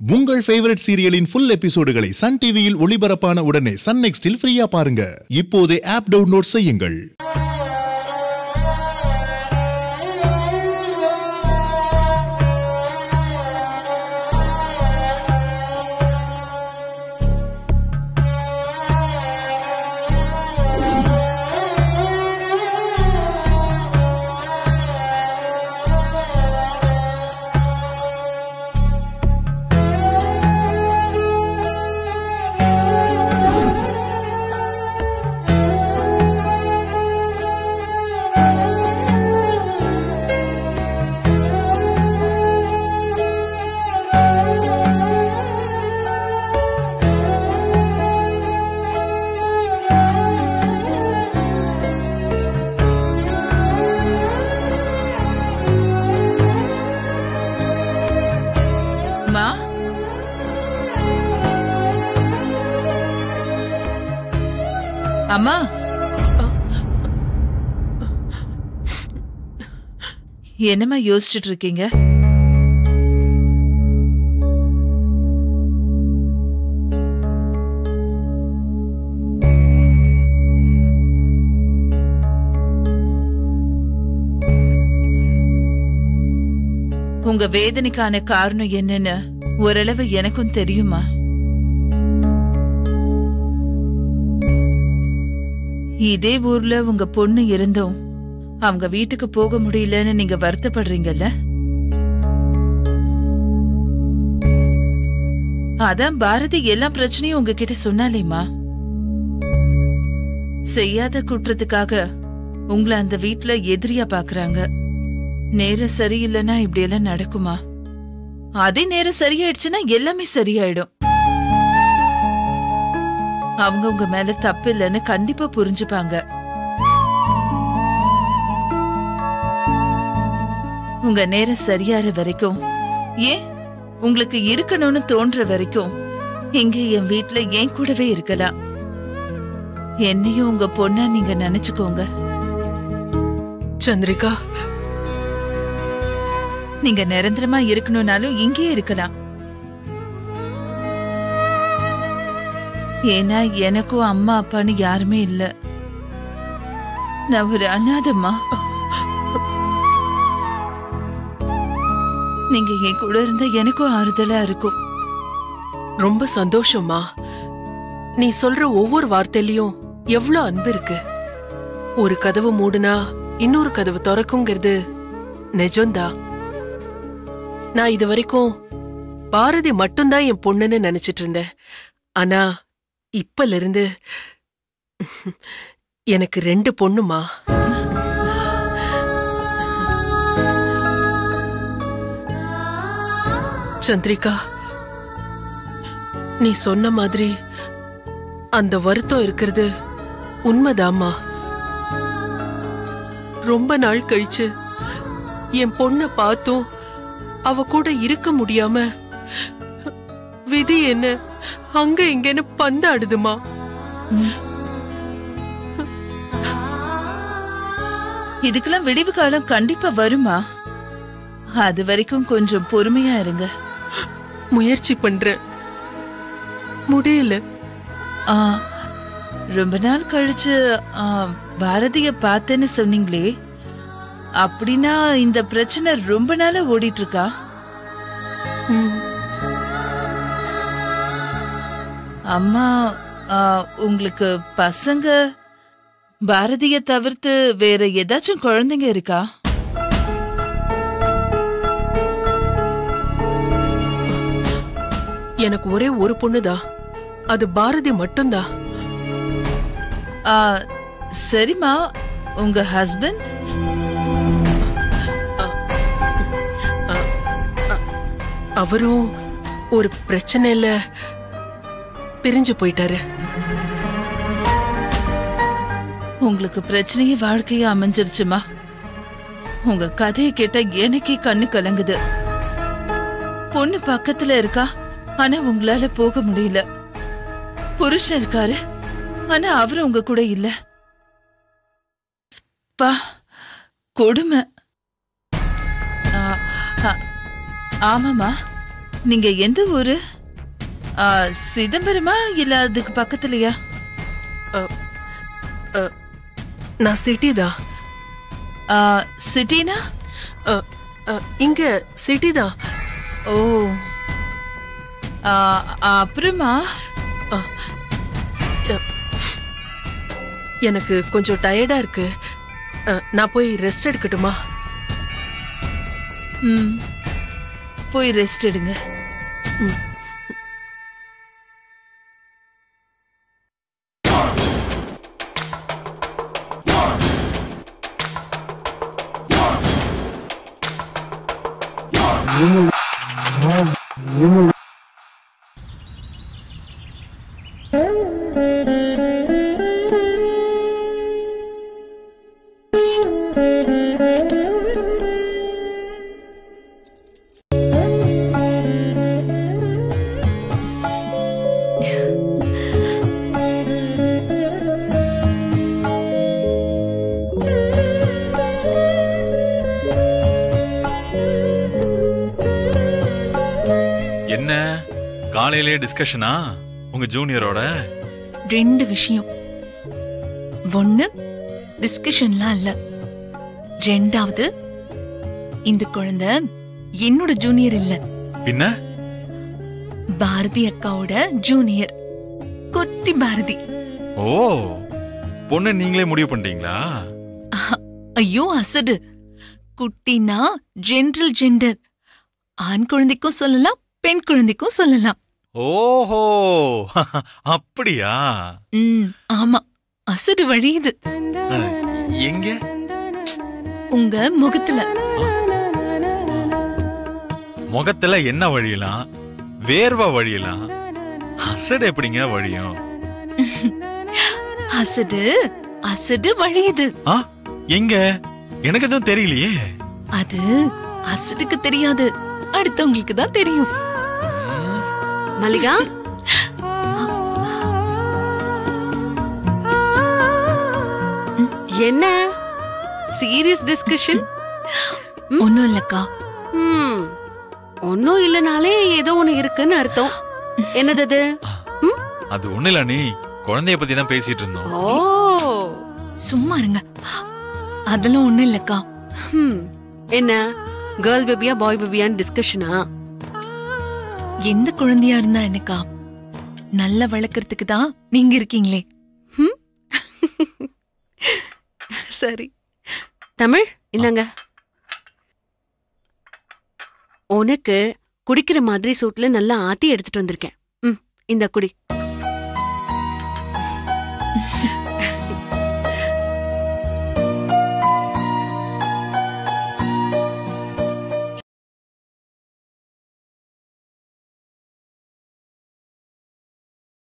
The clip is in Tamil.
உங்கள் ஃபேவரட் சீரியலின் ஃபுல் எபிசோடுகளை சன் டிவியில் ஒளிபரப்பான உடனே சன் நெக்ஸ்டில் ஃப்ரீயா பாருங்க இப்போதே ஆப் டவுன்லோட் செய்யுங்கள் மா அம்மா என்னம்மா யோசிச்சுட்டு இருக்கீங்க உங்க வேதனைக்கான காரணம் என்னன்னு ஓரளவு எனக்கும் தெரியுமா இதே ஊர்ல உங்க பொண்ணு இருந்தும் அவங்க வீட்டுக்கு போக முடியலன்னு நீங்க வருத்தப்படுறீங்கல்ல அதான் பாரதி எல்லா பிரச்சனையும் உங்ககிட்ட சொன்னாலேம்மா செய்யாத குற்றத்துக்காக உங்களை அந்த வீட்ல எதிரியா பாக்குறாங்க நேரம் சரியில்லைன்னா இப்படி எல்லாம் நடக்குமா அதே நேரம் சரியாயிடுச்சுன்னா எல்லாமே சரியாயிடும் அவங்க உங்க மேல தப்பு இல்லைன்னு கண்டிப்பா புரிஞ்சுப்பாங்க உங்க நேரம் சரியாற வரைக்கும் ஏன் உங்களுக்கு இருக்கணும்னு தோன்ற வரைக்கும் இங்க என் வீட்ல என் கூடவே இருக்கலாம் என்னையும் உங்க பொண்ணா நீங்க நினைச்சுக்கோங்க சந்திரிகா நீங்க நிரந்தரமா இருக்கணும்னாலும் இங்கேயே இருக்கலாம் ஏன்னா எனக்கும் அம்மா அப்பான்னு யாருமே இல்ல நான் ஒரு அனாதம்மா நீங்க என் கூட இருந்தா எனக்கும் ஆறுதலா இருக்கும் ரொம்ப சந்தோஷமா நீ சொல்ற ஒவ்வொரு வார்த்தையிலயும் எவ்வளவு அன்பு இருக்கு ஒரு கதவு மூடுனா இன்னொரு கதவு திறக்குங்கிறது நிஜம்தான் நான் இது வரைக்கும் பாரதி மட்டும்தான் என் பொண்ணுன்னு நினைச்சிட்டு இருந்தேன் ஆனா இப்பல இருந்து எனக்கு ரெண்டு பொண்ணுமா சந்திரிகா நீ சொன்ன மாதிரி அந்த வருத்தம் இருக்கிறது உண்மைதாம்மா ரொம்ப நாள் கழிச்சு என் பொண்ண பார்த்தும் அவ கூட இருக்க முடியாம விதி என்ன அங்க இங்கன்னு பந்தாடுதுமா இதுக்கெல்லாம் விடிவு காலம் கண்டிப்பா வருமா அது வரைக்கும் கொஞ்சம் பொறுமையா இருங்க முயற்சி பண்றேன் முடியல ஆ, ரொம்ப நாள் கழிச்சு ஆ, பாரதிய பார்த்தேன்னு சொன்னீங்களே அப்படின்னா இந்த பிரச்சனை ரொம்ப நாளா ஓடிட்டு இருக்கா ம். அம்மா ஆ, உங்களுக்கு பசங்க பாரதிய தவிர்த்து வேற ஏதாச்சும் குழந்தைங்க இருக்கா எனக்கு ஒரே ஒரு பொண்ணுதான் அது பாரதி மட்டும்தான் ஆ, சரிம்மா உங்க ஹஸ்பண்ட் அவரும் ஒரு பிரச்சனையில பிரிஞ்சு போயிட்டாரு உங்களுக்கு பிரச்சனையே வாழ்க்கையா அமைஞ்சிருச்சுமா உங்க கதையை கேட்டா எனக்கே கண்ணு கலங்குது பொண்ணு பக்கத்துல இருக்கா ஆனா உங்களால போக முடியல புருஷன் இருக்காரு ஆனா அவரு உங்க கூட இல்ல பா கொடுமை ஆ, ஆ, ஆமாமா நீங்க எந்த ஊரு ஆ, சிதம்பரமா இல்ல அதுக்கு பக்கத்துலயா நான் சிட்டிதா ஆ, சிட்டினா அ, அ, இங்க சிட்டிதா ஓ ஆ, அப்புறமா எனக்கு கொஞ்சம் டயர்டா இருக்கு அ, நான் போய் ரெஸ்ட் எடுக்கட்டுமா ம் போய் ரெஸ்ட் எடுங்க என்ன காலையிலே டிஸ்கஷனா உங்க ஜூனியரோட ரெண்டு விஷயம் ஒண்ணு டிஸ்கஷன்லாம் இல்ல ரெண்டாவது இந்த குழந்தை என்னோட ஜூனியர் இல்ல பின்ன பாரதி அக்காவோட ஜூனியர் குட்டி பாரதி ஓ பொண்ணு நீங்களே முடிவு பண்ணிட்டீங்களா ஐயோ அசடு குட்டினா ஜென்ரல் ஜெண்டர் ஆண் குழந்தைக்கும் சொல்லலாம் பெண் குழந்தைக்கும் சொல்லலாம் ஓஹோ அப்படியா ம் ஆமா அசடு வழியுது எங்க உங்க முகத்துல முகத்துல என்ன வழியலாம் வேர்வை வழியலாம் அசடு எப்படிங்க வழியும் அசடு அசடு வழியுது ஆ எங்க எனக்கு எதுவும் தெரியலையே அது அசடுக்கு தெரியாது அடுத்தவங்களுக்கு தான் தெரியும் மல்லிகா என்ன சீரியஸ் டிஸ்கஷன் ஒண்ணும் இல்லக்கா ம் ஒன்னும் இல்லனாலே ஏதோ ஒண்ணு இருக்குன்னு அர்த்தம் என்னது அது ம்? அது ஒண்ணு இல்ல நீ குழந்தைய பத்தி தான் பேசிட்டு இருந்தோம் ஓ சும்மா இருங்க அதெல்லாம் ஒண்ணும் இல்லக்கா ம். என்ன கேர்ள் பேபியா பாய் பேபியான்னு டிஸ்கஷனா எந்த குழந்தையா இருந்தா என்னக்கா நல்லா வளர்க்கறதுக்கு தான் நீங்க இருக்கீங்களே சரி தமிழ் இந்தாங்க உனக்கு குடிக்கிற மாதிரி சூட்ல நல்லா ஆத்தி எடுத்துட்டு வந்திருக்கேன் ம் இந்த குடி